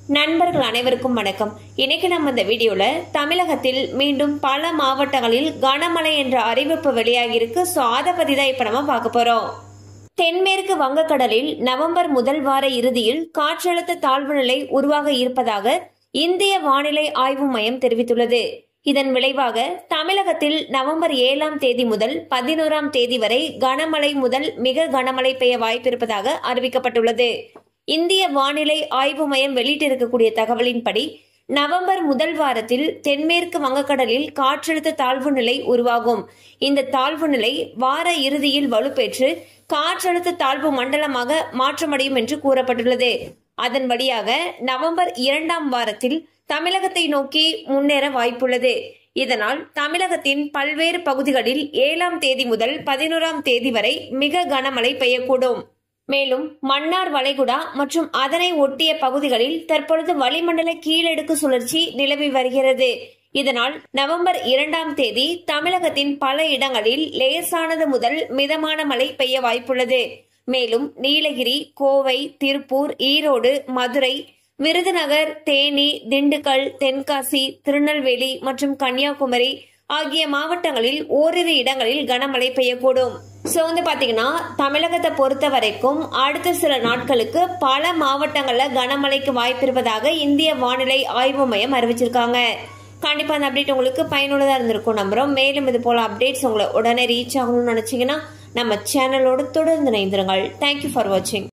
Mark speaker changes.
Speaker 1: நண்பர்கள் அனைவருக்கும் வணக்கம் இன்னைக்கு நம்ம இந்த வீடியோல தமிழகத்தில் மீண்டும் பல மாவட்டங்களில் கனமழை என்ற அறிவிப்பு வெளியாகியிருக்கு ஸோ அதை பத்தி தான் இப்ப நம்ம பார்க்க போறோம் தென்மேற்கு வங்கக்கடலில் நவம்பர் முதல் வார இறுதியில் காற்றழுத்த தாழ்வு நிலை உருவாக இருப்பதாக இந்திய வானிலை ஆய்வு மையம் தெரிவித்துள்ளது இதன் விளைவாக தமிழகத்தில் நவம்பர் ஏழாம் தேதி முதல் பதினோராம் தேதி வரை கனமழை முதல் மிக கனமழை பெய்ய வாய்ப்பிருப்பதாக அறிவிக்கப்பட்டுள்ளது இந்திய வானிலை ஆய்வு மையம் வெளியிட்டிருக்கக்கூடிய தகவலின்படி நவம்பர் முதல் வாரத்தில் தென்மேற்கு வங்கக்கடலில் காற்றழுத்த தாழ்வு நிலை உருவாகும் இந்த தாழ்வு நிலை வார இறுதியில் வலுப்பெற்று காற்றழுத்த தாழ்வு மண்டலமாக மாற்றமடையும் என்று கூறப்பட்டுள்ளது அதன்படியாக நவம்பர் இரண்டாம் வாரத்தில் தமிழகத்தை நோக்கி முன்னேற வாய்ப்புள்ளது இதனால் தமிழகத்தின் பல்வேறு பகுதிகளில் ஏழாம் தேதி முதல் பதினோராம் தேதி வரை மிக கனமழை பெய்யக்கூடும் மேலும் மன்னார் வளைகுடா மற்றும் அதனை ஒட்டிய பகுதிகளில் தற்பொழுது வளிமண்டல கீழடுக்கு சுழற்சி நிலவி வருகிறது இதனால் நவம்பர் இரண்டாம் தேதி தமிழகத்தின் பல இடங்களில் லேசானது முதல் மிதமான மழை பெய்ய வாய்ப்புள்ளது மேலும் நீலகிரி கோவை திருப்பூர் ஈரோடு மதுரை விருதுநகர் தேனி திண்டுக்கல் தென்காசி திருநெல்வேலி மற்றும் கன்னியாகுமரி ஆகிய மாவட்டங்களில் ஓரிரு இடங்களில் கனமழை பெய்யக்கூடும் ஸோ வந்து பார்த்தீங்கன்னா தமிழகத்தை பொறுத்த வரைக்கும் அடுத்த சில நாட்களுக்கு பல மாவட்டங்களில் கனமழைக்கு வாய்ப்பு இருப்பதாக இந்திய வானிலை ஆய்வு மையம் அறிவிச்சிருக்காங்க கண்டிப்பாக அந்த அப்டேட் உங்களுக்கு பயனுள்ளதாக இருந்திருக்கும் நம்புறோம் மேலும் இது போல அப்டேட்ஸ் உங்களை உடனே ரீச் ஆகணும்னு நினச்சிங்கன்னா நம்ம சேனலோடு தொடர்ந்து இணைந்திருங்கள் தேங்க்யூ ஃபார் வாட்சிங்